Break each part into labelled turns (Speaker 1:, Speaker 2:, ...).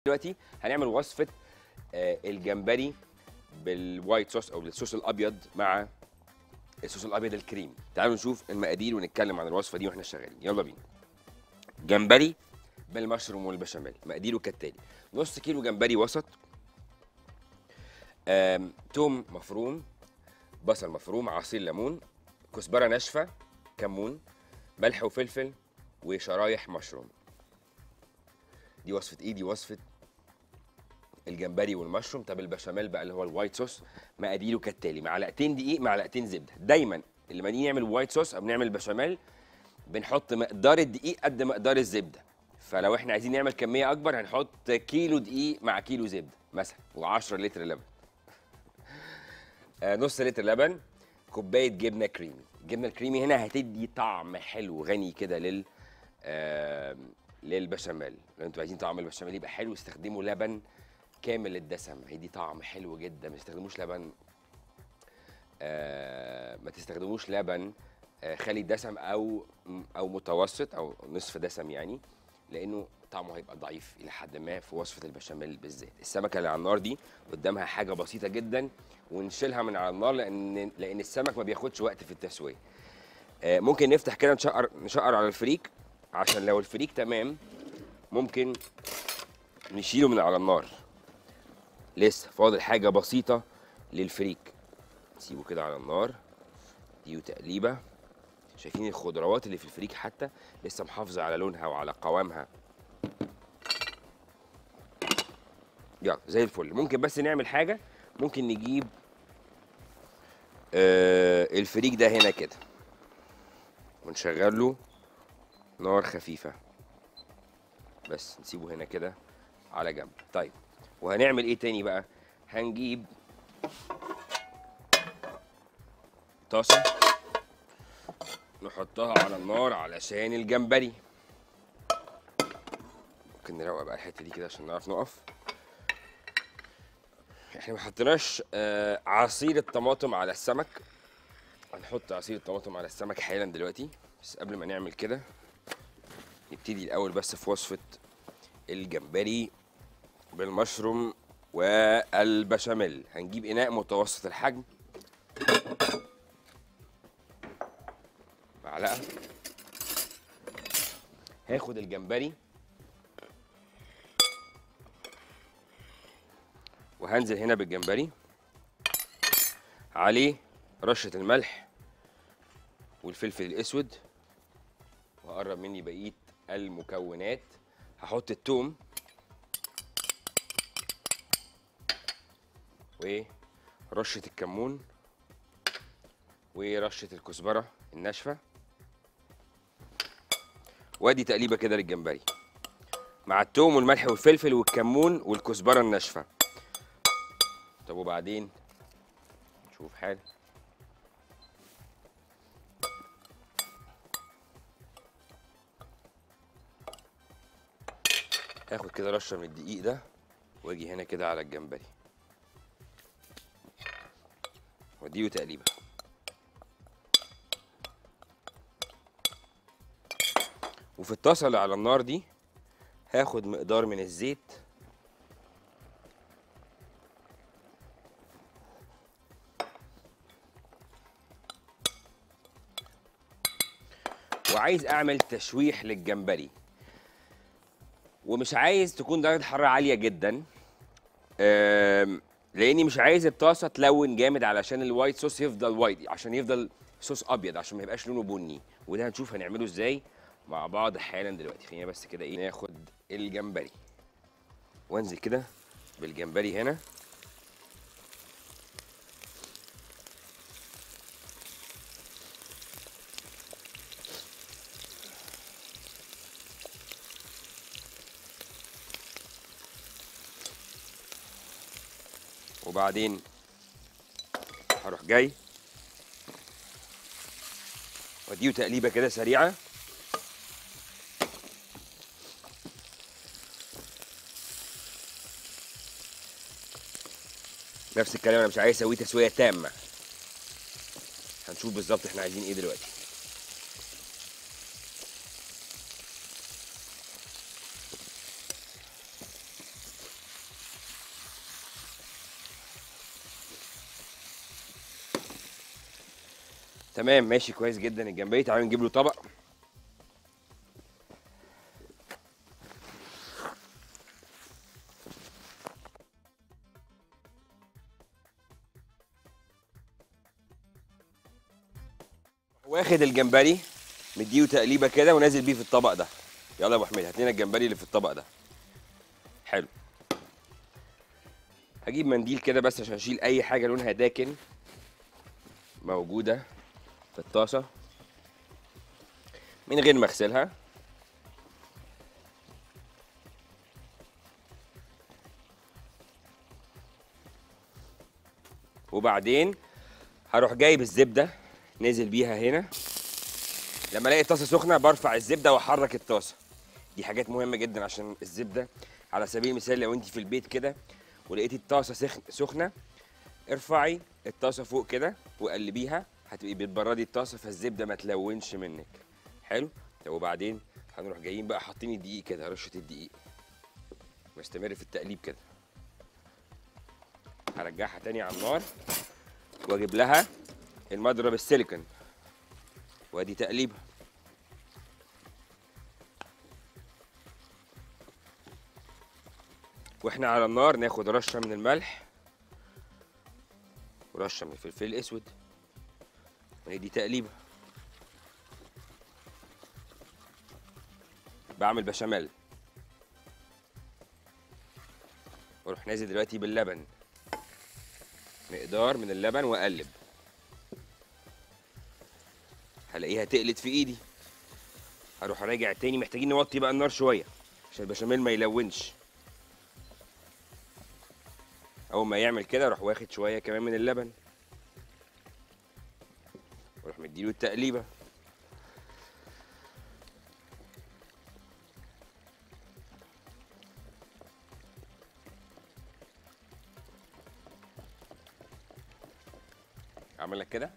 Speaker 1: دلوقتي هنعمل وصفه آه، الجمبري بالوايت صوص او الصوص الابيض مع الصوص الابيض الكريمي تعالوا نشوف المقادير ونتكلم عن الوصفه دي واحنا شغالين يلا بينا جمبري بالمشروم والبشاميل مقاديره كالتالي نص كيلو جمبري وسط آم، توم مفروم بصل مفروم عصير ليمون كزبره ناشفه كمون ملح وفلفل وشرايح مشروم دي وصفه ايه دي وصفه الجمبري والمشروم طب البشاميل بقى اللي هو الوايت صوص مقاديره كالتالي معلقتين دقيق معلقتين زبده دايما لما نيجي نعمل وايت صوص او بنعمل بشاميل بنحط مقدار الدقيق قد مقدار الزبده فلو احنا عايزين نعمل كميه اكبر هنحط كيلو دقيق مع كيلو زبده مثلا و10 لتر لبن آه نص لتر لبن كوبايه جبنه كريمي الجبنه الكريمي هنا هتدي طعم حلو غني كده لل آه للبشاميل لو انتوا عايزين طعم البشاميل يبقى حلو استخدموا لبن كامل الدسم هيدي طعم حلو جدا ما تستخدموش لبن آه ما تستخدموش لبن آه خالي الدسم او او متوسط او نصف دسم يعني لانه طعمه هيبقى ضعيف الى حد ما في وصفه البشاميل بالذات السمكه اللي على النار دي قدامها حاجه بسيطه جدا ونشيلها من على النار لان لان السمك ما بياخدش وقت في التسويه آه ممكن نفتح كده نشقر نشقر على الفريك عشان لو الفريك تمام ممكن نشيله من على النار لسه فاضل حاجه بسيطه للفريك نسيبه كده على النار دي وتقليبه شايفين الخضروات اللي في الفريك حتى لسه محافظه على لونها وعلى قوامها يلا زي الفل ممكن بس نعمل حاجه ممكن نجيب آه الفريك ده هنا كده ونشغل له نار خفيفه بس نسيبه هنا كده على جنب طيب وهنعمل ايه تاني بقى هنجيب طاسه نحطها على النار علشان الجمبري ممكن نروق بقى الحته دي كده عشان نعرف نقف احنا ما حطيناش آه، عصير الطماطم على السمك هنحط عصير الطماطم على السمك حالا دلوقتي بس قبل ما نعمل كده نبتدي الاول بس في وصفه الجمبري بالمشروم والبشاميل هنجيب اناء متوسط الحجم معلقه هاخد الجمبري وهنزل هنا بالجمبري عليه رشه الملح والفلفل الاسود وهقرب مني بقيه المكونات هحط التوم ورشه الكمون ورشه الكزبره الناشفه وادي تقليبه كده للجمبري مع التوم والملح والفلفل والكمون والكزبره الناشفه طب وبعدين نشوف حاجه هاخد كده رشه من الدقيق ده واجي هنا كده على الجمبري واديله تقليبه وفي الطاسه اللي على النار دي هاخد مقدار من الزيت وعايز اعمل تشويح للجمبري ومش عايز تكون درجه حراره عاليه جدا أم، لاني مش عايز الطاسه تلون جامد علشان الوايت صوص يفضل وايت عشان يفضل صوص ابيض عشان ما يبقاش لونه بني وده هنشوف هنعمله ازاي مع بعض حالا دلوقتي خلينا بس كده ايه ناخد الجمبري وانزل كده بالجمبري هنا وبعدين هروح جاي واديه تقليبه كده سريعه نفس الكلام انا مش عايز اسويه تسويه تامه هنشوف بالظبط احنا عايزين ايه دلوقتي تمام ماشي كويس جدا الجمبري تعالوا نجيب له طبق واخد الجمبري مديه تقليبه كده ونازل بيه في الطبق ده يلا يا ابو حميد هات لنا الجمبري اللي في الطبق ده حلو هجيب منديل كده بس عشان اشيل اي حاجه لونها داكن موجوده في الطاسه من غير ما اغسلها وبعدين هروح جايب الزبده نازل بيها هنا لما الاقي الطاسه سخنه برفع الزبده واحرك الطاسه دي حاجات مهمه جدا عشان الزبده على سبيل المثال لو انت في البيت كده ولقيتي الطاسه سخن سخنه ارفعي الطاسه فوق كده وقلبيها هتبقي بتبردي الطاسه فالزبده ما تلونش منك حلو طب وبعدين هنروح جايين بقى حاطين الدقيق كده رشه الدقيق نستمر في التقليب كده هرجعها تاني على النار واجيب لها المضرب السيليكون وادي تقليبها واحنا على النار ناخد رشه من الملح ورشه من الفلفل الاسود وهي دي تقليبه بعمل بشاميل واروح نازل دلوقتي باللبن مقدار من اللبن واقلب هلاقيها تقلت في ايدي هروح راجع تاني محتاجين نوطي بقى النار شويه عشان البشاميل ما يلونش اول ما يعمل كده اروح واخد شويه كمان من اللبن واروح مديله التقليبه اعمل لك كده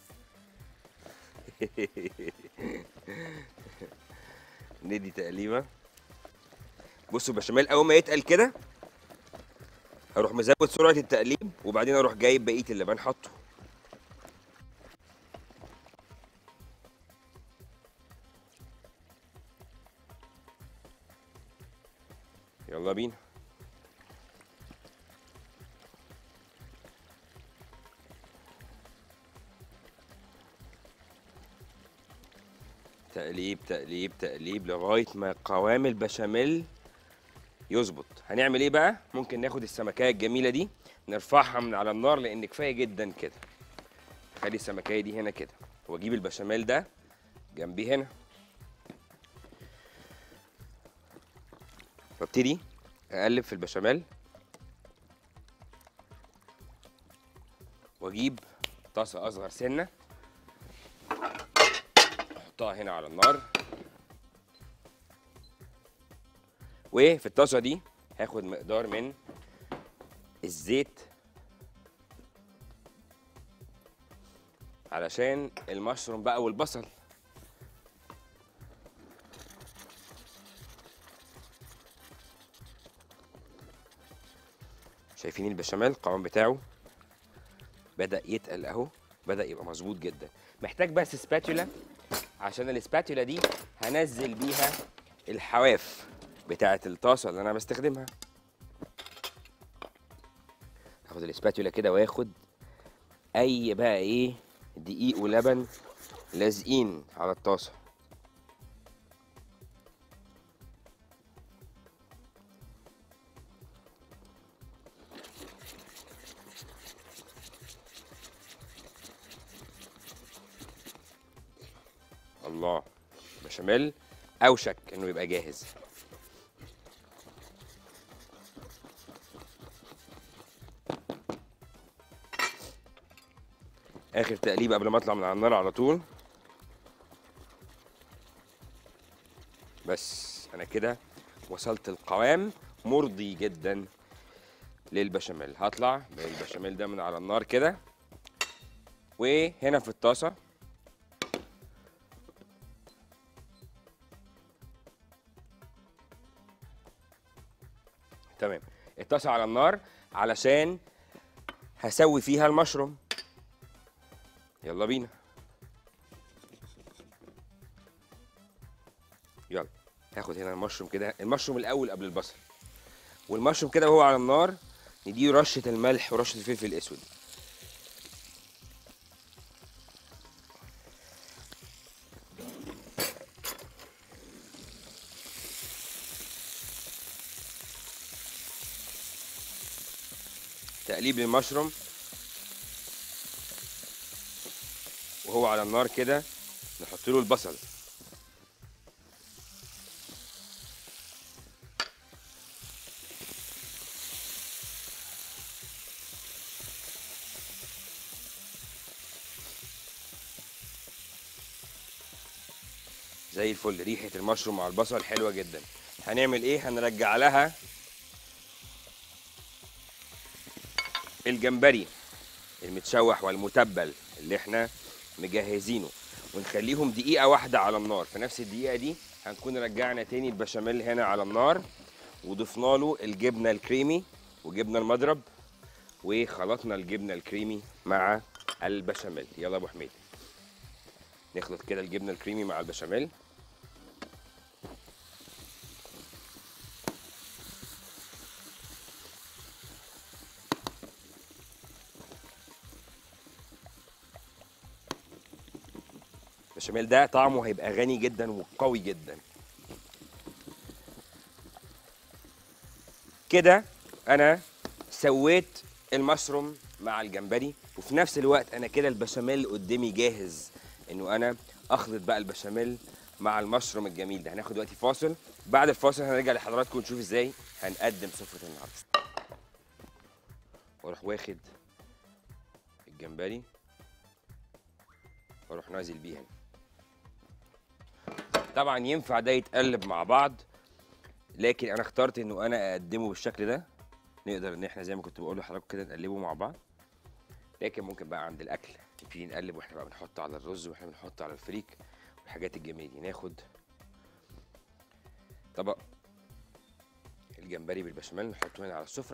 Speaker 1: ندي تقليبه بصوا البشاميل اول ما يتقل كده هروح مزود سرعه التقليب وبعدين اروح جايب بقيه اللبن حاطه يلا بينا تقليب تقليب تقليب لغايه ما قوام البشاميل يظبط هنعمل ايه بقى ممكن ناخد السمكيه الجميله دي نرفعها من على النار لان كفايه جدا كده خلي السمكيه دي هنا كده واجيب البشاميل ده جنبي هنا وابتدي اقلب في البشاميل واجيب طاسه اصغر سنه احطها هنا على النار وفي الطاسه دي هاخد مقدار من الزيت علشان المشروم بقى والبصل شايفين البشاميل القوام بتاعه بدأ يتقل اهو بدأ يبقى مظبوط جدا محتاج بس سباتولا عشان السباتولا دي هنزل بيها الحواف بتاعه الطاسه اللي انا بستخدمها هاخد الاسباتولا كده واخد اي بقى ايه دقيق ولبن لازقين على الطاسه الله بشاميل اوشك انه يبقى جاهز اخر تقليبه قبل ما اطلع من على النار على طول بس انا كده وصلت القوام مرضي جدا للبشاميل هطلع بالبشاميل ده من على النار كده وهنا في الطاسه تمام الطاسه على النار علشان هسوي فيها المشروم يلا بينا هاخد هنا المشروم كده المشروم الاول قبل البصل والمشروم كده وهو على النار نديله رشه الملح ورشه الفلفل الاسود تقليب للمشروم وهو على النار كده نحط له البصل زي الفل ريحه المشروم مع البصل حلوه جدا هنعمل ايه هنرجع لها الجمبري المتشوح والمتبل اللي احنا مجهزينه ونخليهم دقيقة واحدة على النار في نفس الدقيقة دي هنكون رجعنا تاني البشاميل هنا على النار وضفنا له الجبنة الكريمي وجبنة المضرب وخلطنا الجبنة الكريمي مع البشاميل يلا يا ابو حميد نخلط كده الجبنة الكريمي مع البشاميل البشاميل ده طعمه هيبقى غني جدا وقوي جدا كده انا سويت المشروم مع الجمبري وفي نفس الوقت انا كده البشاميل قدامي جاهز انه انا اخلط بقى البشاميل مع المشروم الجميل ده هناخد دلوقتي فاصل بعد الفاصل هنرجع لحضراتكم ونشوف ازاي هنقدم سفرة النهارده واروح واخد الجمبري واروح نازل بيه هنا طبعا ينفع ده يتقلب مع بعض لكن انا اخترت انه انا اقدمه بالشكل ده نقدر ان احنا زي ما كنت بقول لحضراتكم كده نقلبه مع بعض لكن ممكن بقى عند الاكل نبتدي نقلب واحنا بقى بنحط على الرز واحنا بنحط على الفريك والحاجات الجميله دي ناخد طبق الجمبري بالبشاميل نحطه هنا على السفره